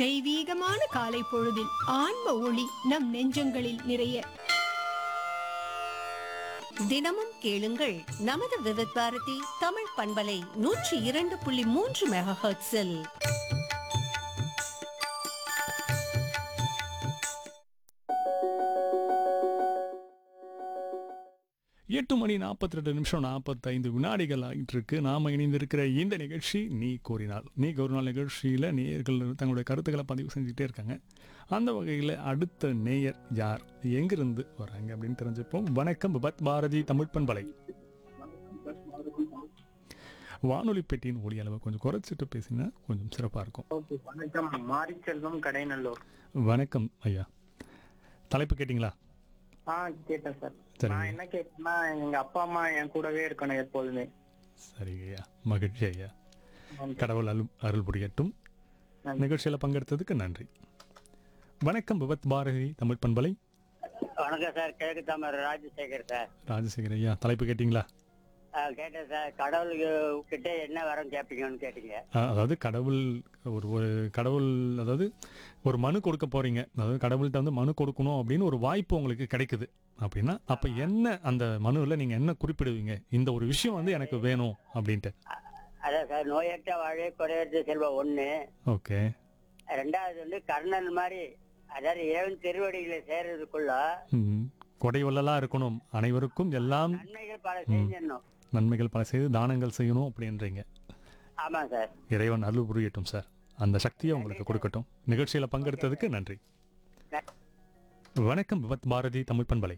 தெய்வீகமான காலை பொழுதில் ஆன்ம ஒளி நம் நெஞ்சங்களில் நிறைய தினமும் கேளுங்கள் நமது விவித் பாரதி தமிழ் பண்பலை நூற்றி இரண்டு புள்ளி மூன்று மெகா ஹெர்ட்ஸில் எட்டு மணி நாற்பத்தி ரெண்டு நிமிஷம் நாற்பத்தைந்து வினாடிகள் ஆகிட்டு இருக்கு நாம இணைந்திருக்கிற இந்த நிகழ்ச்சி நீ கூறினால் நீ கூறினால் நிகழ்ச்சியில் நேயர்கள் தங்களுடைய கருத்துக்களை பதிவு செஞ்சுட்டே இருக்காங்க அந்த வகையில் அடுத்த நேயர் யார் எங்கிருந்து வராங்க அப்படின்னு தெரிஞ்சுப்போம் வணக்கம் விபத் பாரதி தமிழ் பண்பலை வானொலி பெட்டியின் ஒளி அளவை கொஞ்சம் குறைச்சிட்டு பேசினா கொஞ்சம் சிறப்பாக இருக்கும் ஓகே வணக்கம் மாரிச்செல்வம் கடைநல்லூர் வணக்கம் ஐயா தலைப்பு கேட்டிங்களா ஆ கேட்டேன் சார் சரிங்க. நான் என்ன கேட்டேன்னா எங்க அப்பா அம்மா என் கூடவே இருக்கணும் எப்போதுமே சரி ஐயா மகிழ்ச்சி ஐயா கடவுள் அருள் அருள் புரியட்டும் நன்றி. நிகழ்ச்சியில் பங்கெடுத்ததுக்கு நன்றி வணக்கம் விபத் பாரதி தமிழ் பண்பலை வணக்கம் சார் கிழக்கு தமிழ் ராஜசேகர் சார் ராஜசேகர் ஐயா தலைப்பு கேட்டிங்களா ஆ, கேட்டேன் சார் கடவுளுக்கு கிட்ட என்ன வரம் கேட்பீங்கன்னு கேட்டீங்க ஆ, அதாவது கடவுள் ஒரு ஒரு கடவுள் அதாவது ஒரு மனு கொடுக்க போறீங்க அதாவது கடவுள்கிட்ட வந்து மனு கொடுக்கணும் அப்படின்னு ஒரு வாய்ப்பு உங்களுக்கு கிடைக்குது அப்படின்னா அப்ப என்ன அந்த மனுவில் நீங்க என்ன குறிப்பிடுவீங்க இந்த ஒரு விஷயம் வந்து எனக்கு வேணும் அப்படின்ட்டு அதான் சார் நோயற்ற வாழை குறையற்ற செல்வம் ஒண்ணு ஓகே ரெண்டாவது வந்து கர்ணன் மாதிரி அதாவது இறைவன் திருவடிகளை சேர்றதுக்குள்ள ம். கொடை வள்ளலா இருக்கணும் அனைவருக்கும் எல்லாம் நன்மைகள் பல செஞ்சிடணும் நன்மைகள் பல செய்து தானங்கள் செய்யணும் அப்படின்றீங்க ஆமா சார் இறைவன் அருள் புரியட்டும் சார் அந்த சக்தியை உங்களுக்கு கொடுக்கட்டும் நிகழ்ச்சியில பங்கெடுத்ததுக்கு நன்றி வணக்கம் விபத் பாரதி தமிழ் பண்பலை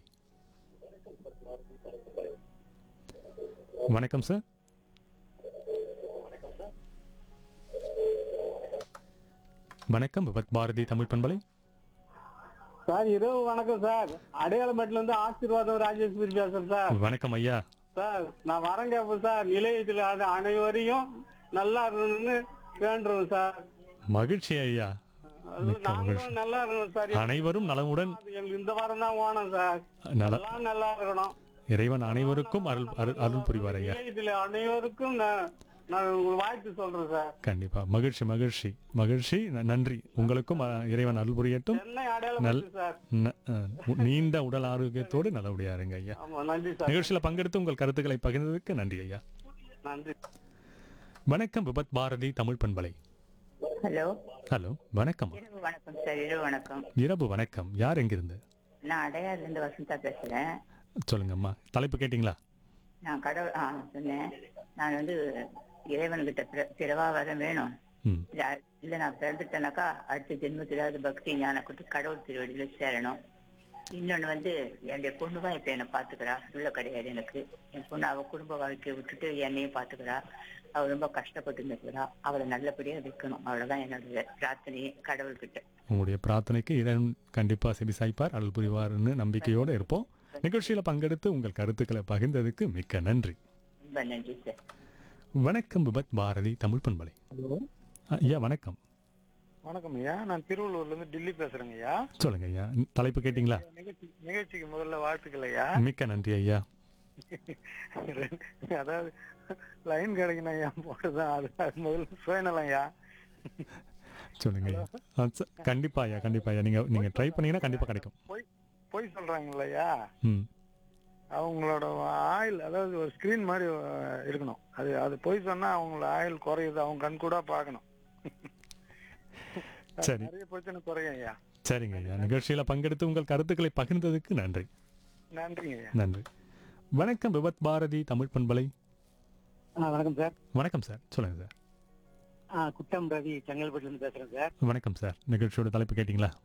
வணக்கம் சார் வணக்கம் விபத் பாரதி தமிழ் பண்பலை சார் இரவு வணக்கம் சார் அடையாளமேட்டுல இருந்து ஆசீர்வாதம் ராஜேஸ்வரி பேசுறேன் சார் வணக்கம் ஐயா சார் நான் வரேன் கேட்பேன் சார் நிலையத்தில் ஆன அனைவரையும் நல்லா இருக்கணும்னு வேண்டுறோம் சார் மகிழ்ச்சி ஐயா அது நாங்களும் நல்லா இருக்கணும் சார் அனைவரும் நலமுடன் எங்களுக்கு இந்த வாரம் தான் ஓணும் சார் நல எல்லாம் நல்லா இருக்கணும் இறைவன் அனைவருக்கும் அருள் அருள் அருள் புரிவார் ஐயா நிலையத்தில் அனைவருக்கும் நான் நான் உங்களுக்கு வாழ்த்து சொல்றேன் சார் கண்டிப்பா மகிழ்ச்சி மகிழ்ச்சி மகிழ்ச்சி ந- நன்றி உங்களுக்கும் அ, இறைவன் அருள் புரியட்டும் சென்னை அடையாளம் சார் ந- அ, உ- நீண்ட உடல் ஆரோக்கியத்தோடு நல்லபடியா இருங்க ஐயா ஆமா நன்றி சார் நிகழ்ச்சியில பங்கெடுத்து உங்கள் கருத்துக்களை பகிர்ந்ததுக்கு நன்றி ஐயா நன்றி வணக்கம் விபத் பாரதி தமிழ் பண்பலை ஹலோ ஹலோ வணக்கம் இரவு வணக்கம் சார் இரவு வணக்கம் இரவு வணக்கம் யார் எங்கிருந்து நான் அடையாறுல இருந்து வசந்தா பேசுறேன் சொல்லுங்கம்மா தலைப்பு கேட்டிங்களா நான் கடவுள் ஆ சொன்னேன் நான் வந்து இறைவன்கிட்ட பிற- பிறவா வர வேணும் ம் இல்ல இல்ல நான் பிறந்துட்டேனாக்கா அடுத்த ஜென்மத்திலாவது பக்தி ஞான கொடுத்து கடவுள் திருவடியில சேரணும் இன்னொன்னு வந்து என்னுடைய பொண்ணு தான் இப்ப என்னை பாத்துக்கிறா உள்ள கிடையாது எனக்கு என் பொண்ணு அவ குடும்ப வாழ்க்கையை விட்டுட்டு என்னையும் பாத்துக்கிறா அவ ரொம்ப கஷ்டப்பட்டு இருக்கிறா அவளை நல்லபடியா வைக்கணும் அவ்வளவுதான் என்னுடைய பிரார்த்தனையே கடவுள்கிட்ட உங்களுடைய பிரார்த்தனைக்கு இறைவன் கண்டிப்பா செவிசாய்ப்பார் அருள் புரிவார்னு நம்பிக்கையோடு இருப்போம் நிகழ்ச்சியில பங்கெடுத்து உங்கள் கருத்துக்களை பகிர்ந்ததுக்கு மிக்க நன்றி ரொம்ப நன்றி சார் வணக்கம் விபத் பாரதி தமிழ் பண்பலை ஹலோ அ, ஐயா வணக்கம் வணக்கம் ஐயா நான் திருவள்ளூர்ல இருந்து டில்லி பேசுறேங்க ஐயா சொல்லுங்க ஐயா தலைப்பு கேட்டிங்களா நிகழ்ச்சி நிகழ்ச்சிக்கு முதல்ல வாழ்த்துக்கள் ஐயா மிக்க நன்றி ஐயா அதாவது லைன் கிடைக்கணும் ஐயா போட்டுதான் அது அது முதல்ல சுயநலம் ஐயா சொல்லுங்க ஐயா ஆ, ச- கண்டிப்பா ஐயா கண்டிப்பா ஐயா நீங்க நீங்க ட்ரை பண்ணீங்கன்னா கண்டிப்பா கிடைக்கும் பொய் பொய் சொல்றாங்கல்ல ஐயா ம் அவங்களோட ஆயில் அதாவது ஒரு ஸ்கிரீன் மாதிரி அஹ், இருக்கணும் அது அது பொய் சொன்னா அவங்களோட ஆயில் குறையுது அவங்க கண் கூட பார்க்கணும் சரி நிறைய பிரச்சனை குறையும் ஐயா சரிங்க ஐயா நிகழ்ச்சியில பங்கெடுத்து உங்கள் கருத்துக்களை பகிர்ந்ததுக்கு நன்றி நன்றிங்க ஐயா நன்றி வணக்கம் விபத் பாரதி தமிழ் பண்பலை வணக்கம் சார் வணக்கம் சார் சொல்லுங்க சார் குட்டம் ரவி செங்கல்பட்டுல இருந்து பேசுறேன் சார் வணக்கம் சார் நிகழ்ச்சியோட தலைப்பு கேட்டிங்களா